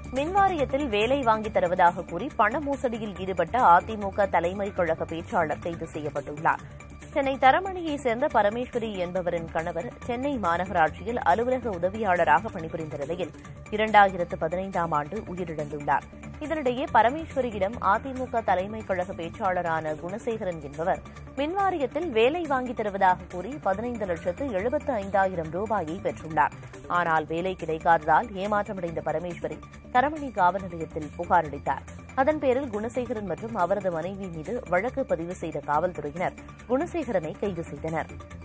மின்வாரியத்தில் வேலை வாங்கித் தருவதாக கூறி பண மோசடியில் ஈடுபட்ட அதிமுக தலைமை கழக பேச்சாளர் கைது செய்யப்பட்டுள்ளார் சென்னை தரமணியைச் சேர்ந்த பரமேஸ்வரி என்பவரின் கணவர் சென்னை மாநகராட்சியில் அலுவலக உதவியாளராக பணிபுரிந்த நிலையில் இரண்டாயிரத்து பதினைந்தாம் ஆண்டு உயிரிழந்துள்ளார் இதனிடையே பரமேஸ்வரியிடம் அதிமுக தலைமை கழக பேச்சாளரான குணசேகரன் என்பவர் மின்வாரியத்தில் வேலை வாங்கித் தருவதாக கூறி பதினைந்து லட்சத்து எழுபத்து ஐந்தாயிரம் ரூபாயை பெற்றுள்ளார் ஆனால் வேலை கிடைக்காததால் ஏமாற்றமடைந்த பரமேஸ்வரி தரமணி காவல் நிலையத்தில் புகார் அளித்தார் அதன் பேரில் குணசேகரன் மற்றும் அவரது மனைவி மீது வழக்கு பதிவு செய்த காவல்துறையினர் குணசேகரனை கைது செய்தனர்